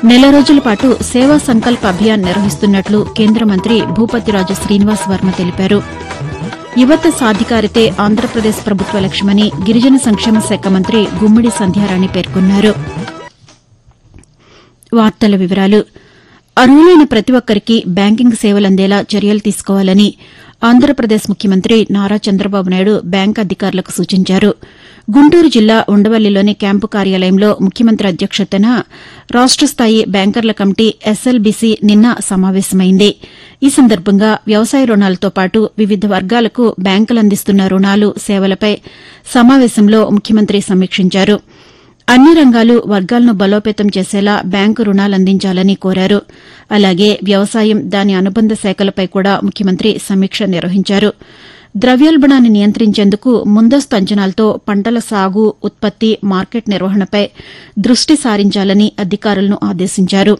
నెల రోజుల పాటు సేవా సంకల్ప్ అభియాన్ నిర్వహిస్తున్నట్లు కేంద్ర మంత్రి భూపతిరాజు శ్రీనివాస్ వర్మ తెలిపారు యువత సాధికారితే ఆంధ్రప్రదేశ్ ప్రభుత్వ లక్ష్యమని గిరిజన సంక్షేమ శాఖ మంత్రి గుమ్మిడి సంధ్యారాణి పేర్కొన్నారు వార్తల వివరాలు అర్హులైన ప్రతి ఒక్కరికి బ్యాంకింగ్ సేవలు అందేలా చర్యలు తీసుకోవాలని ఆంధ్రప్రదేశ్ ముఖ్యమంత్రి నారా చంద్రబాబు నాయుడు బ్యాంక్ అధికారులకు సూచించారు గుంటూరు జిల్లా ఉండవల్లిలోని క్యాంపు కార్యాలయంలో ముఖ్యమంత్రి అధ్యక్షతన రాష్ట స్థాయి బ్యాంకర్ల కమిటీ ఎస్ఎల్బీసీ నిన్న సమావేశమైంది ఈ సందర్భంగా వ్యవసాయ రుణాలతో పాటు వివిధ వర్గాలకు బ్యాంకులు అందిస్తున్న రుణాలు సేవలపై సమావేశంలో ముఖ్యమంత్రి సమీక్షించారు అన్ని రంగాలు వర్గాలను బలోపేతం చేసేలా బ్యాంకు రుణాలు అందించాలని కోరారు అలాగే వ్యవసాయం దాని అనుబంధ శాఖలపై కూడా ముఖ్యమంత్రి సమీక్ష నిర్వహించారు ద్రవ్యోల్బణాన్ని నియంత్రించేందుకు ముందస్తు అంచనాలతో పంటల సాగు ఉత్పత్తి మార్కెట్ నిర్వహణపై దృష్టి సారించాలని అధికారులను ఆదేశించారు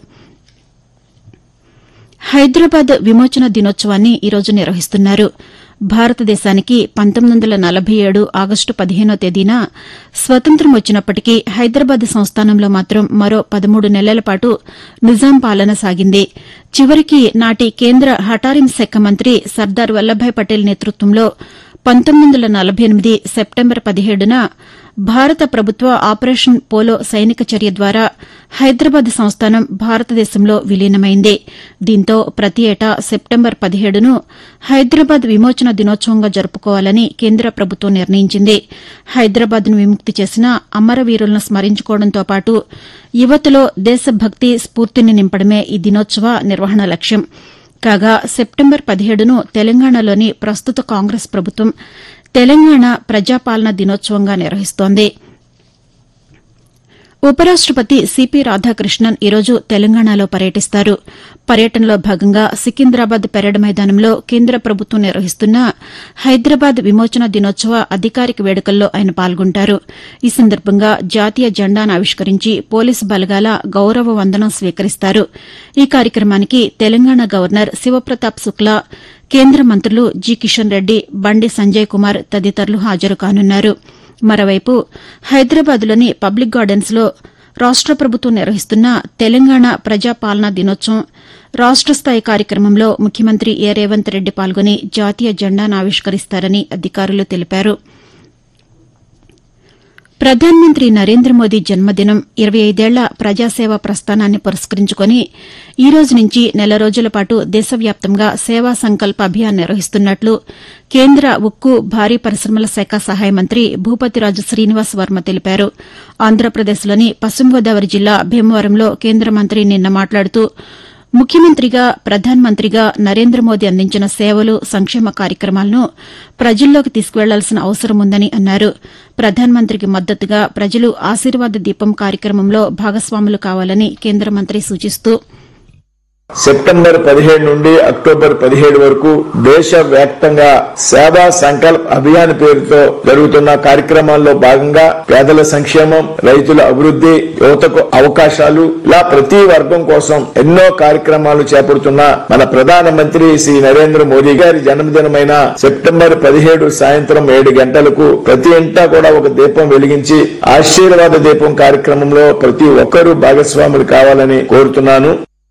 హైదరాబాద్ విమోచన దినోత్సవాన్ని ఈరోజు నిర్వహిస్తున్నారు భారతదేశానికి పంతొమ్మిది వందల నలభై ఏడు ఆగస్టు పదిహేనో తేదీన స్వతంత్రం వచ్చినప్పటికీ హైదరాబాద్ సంస్థానంలో మాత్రం మరో పదమూడు నెలల పాటు నిజాం పాలన సాగింది చివరికి నాటి కేంద్ర హఠారిం శాఖ మంత్రి సర్దార్ వల్లభాయ్ పటేల్ నేతృత్వంలో పంతొమ్మిది వందల నలభై ఎనిమిది సెప్టెంబర్ పదిహేడున భారత ప్రభుత్వ ఆపరేషన్ పోలో సైనిక చర్య ద్వారా హైదరాబాద్ సంస్థానం భారతదేశంలో విలీనమైంది దీంతో ప్రతి ఏటా సెప్టెంబర్ పదిహేడును హైదరాబాద్ విమోచన దినోత్సవంగా జరుపుకోవాలని కేంద్ర ప్రభుత్వం నిర్ణయించింది హైదరాబాద్ను విముక్తి చేసిన అమరవీరులను స్మరించుకోవడంతో పాటు యువతలో దేశభక్తి స్ఫూర్తిని నింపడమే ఈ దినోత్సవ నిర్వహణ లక్ష్యం కాగా సెప్టెంబర్ పదిహేడును తెలంగాణలోని ప్రస్తుత కాంగ్రెస్ ప్రభుత్వం తెలంగాణ ప్రజాపాలన దినోత్సవంగా నిర్వహిస్తోంది ఉపరాష్టపతి సిపి రాధాకృష్ణన్ ఈరోజు తెలంగాణలో పర్యటిస్తారు పర్యటనలో భాగంగా సికింద్రాబాద్ పెరేడ్ మైదానంలో కేంద్ర ప్రభుత్వం నిర్వహిస్తున్న హైదరాబాద్ విమోచన దినోత్సవ అధికారిక వేడుకల్లో ఆయన పాల్గొంటారు ఈ సందర్భంగా జాతీయ జెండాను ఆవిష్కరించి పోలీసు బలగాల గౌరవ వందనం స్వీకరిస్తారు ఈ కార్యక్రమానికి తెలంగాణ గవర్నర్ శివప్రతాప్ శుక్లా కేంద్ర మంత్రులు జి కిషన్ రెడ్డి బండి సంజయ్ కుమార్ తదితరులు హాజరు కానున్నారు మరోవైపు హైదరాబాద్లోని పబ్లిక్ గార్డెన్స్లో రాష్ట ప్రభుత్వం నిర్వహిస్తున్న తెలంగాణ ప్రజాపాలనా దినోత్సవం రాష్ట స్థాయి కార్యక్రమంలో ముఖ్యమంత్రి ఏ రేవంత్ రెడ్డి పాల్గొని జాతీయ జెండాను ఆవిష్కరిస్తారని అధికారులు తెలిపారు ప్రధానమంత్రి నరేంద్ర మోదీ జన్మదినం ఇరవై ఐదేళ్ల ప్రజాసేవ ప్రస్థానాన్ని పురస్కరించుకుని ఈ రోజు నుంచి నెల రోజుల పాటు దేశవ్యాప్తంగా సేవా సంకల్ప అభియాన్ నిర్వహిస్తున్నట్లు కేంద్ర ఉక్కు భారీ పరిశ్రమల శాఖ సహాయ మంత్రి భూపతిరాజు శ్రీనివాస్ వర్మ తెలిపారు ఆంధ్రప్రదేశ్లోని పశ్చిమ గోదావరి జిల్లా భీమవరంలో కేంద్ర మంత్రి నిన్న మాట్లాడుతూ ముఖ్యమంత్రిగా ప్రధానమంత్రిగా నరేంద్ర మోదీ అందించిన సేవలు సంక్షేమ కార్యక్రమాలను ప్రజల్లోకి తీసుకువెళ్లాల్సిన అవసరం ఉందని అన్నారు ప్రధానమంత్రికి మద్దతుగా ప్రజలు ఆశీర్వాద దీపం కార్యక్రమంలో భాగస్వాములు కావాలని కేంద్ర మంత్రి సూచిస్తూ సెప్టెంబర్ పదిహేడు నుండి అక్టోబర్ పదిహేడు వరకు దేశ వ్యాప్తంగా సేవా సంకల్ప్ అభియాన్ పేరుతో జరుగుతున్న కార్యక్రమాల్లో భాగంగా పేదల సంక్షేమం రైతుల అభివృద్ది యువతకు అవకాశాలు ఇలా ప్రతి వర్గం కోసం ఎన్నో కార్యక్రమాలు చేపడుతున్న మన ప్రధానమంత్రి శ్రీ నరేంద్ర మోదీ గారి జన్మదినమైన సెప్టెంబర్ పదిహేడు సాయంత్రం ఏడు గంటలకు ప్రతి ఇంటా కూడా ఒక దీపం వెలిగించి ఆశీర్వాద దీపం కార్యక్రమంలో ప్రతి ఒక్కరూ భాగస్వాములు కావాలని కోరుతున్నాను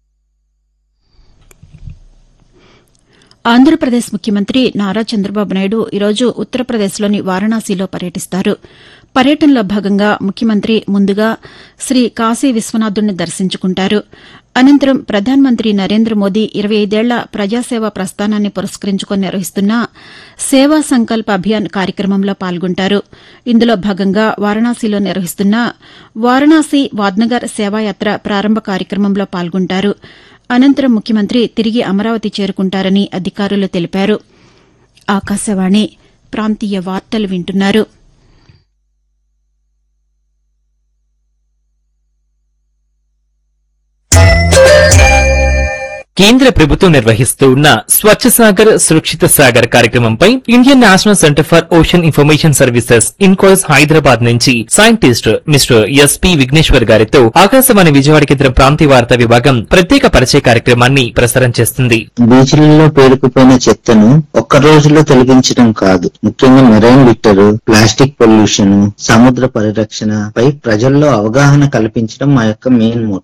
ఆంధ్రప్రదేశ్ ముఖ్యమంత్రి నారా చంద్రబాబు నాయుడు ఈరోజు ఉత్తరప్రదేశ్లోని వారణాసిలో పర్యటిస్తారు పర్యటనలో భాగంగా ముఖ్యమంత్రి ముందుగా శ్రీ కాశీ విశ్వనాథుడిని దర్శించుకుంటారు అనంతరం ప్రధానమంత్రి నరేంద్ర మోదీ ఇరవై ఐదేళ్ల ప్రజాసేవ ప్రస్థానాన్ని పురస్కరించుకుని నిర్వహిస్తున్న సేవా సంకల్ప అభియాన్ కార్యక్రమంలో పాల్గొంటారు ఇందులో భాగంగా వారణాసిలో నిర్వహిస్తున్న వారణాసి వాద్నగర్ సేవాయాత్ర ప్రారంభ కార్యక్రమంలో పాల్గొంటారు అనంతరం ముఖ్యమంత్రి తిరిగి అమరావతి చేరుకుంటారని అధికారులు తెలిపారు ఆకాశవాణి ప్రాంతీయ వార్తలు వింటున్నారు కేంద్ర ప్రభుత్వం నిర్వహిస్తూ ఉన్న స్వచ్ఛ సాగర్ సురక్షిత సాగర్ కార్యక్రమంపై Indian national centre for ocean information services INCOIS Hyderabad నుంచి సైంటిస్ట్ మిస్టర్ ఎస్పి విఘ్నేశ్వర్ గారితో ఆకాశవాణి విజయవాడ కేంద్రం ప్రాంతీయ వార్తా విభాగం ప్రత్యేక పరిచయ కార్యక్రమాన్ని ప్రసారం చేస్తుంది బీచ్లలో పేరుకుపోయిన చెత్తను ఒక్క రోజులో తొలగించడం కాదు ముఖ్యంగా మెరైన్ లిట్టరు ప్లాస్టిక్ పొల్యూషన్ సముద్ర పరిరక్షణ పై ప్రజల్లో అవగాహన కల్పించడం మా యొక్క మెయిన్ మోటివ్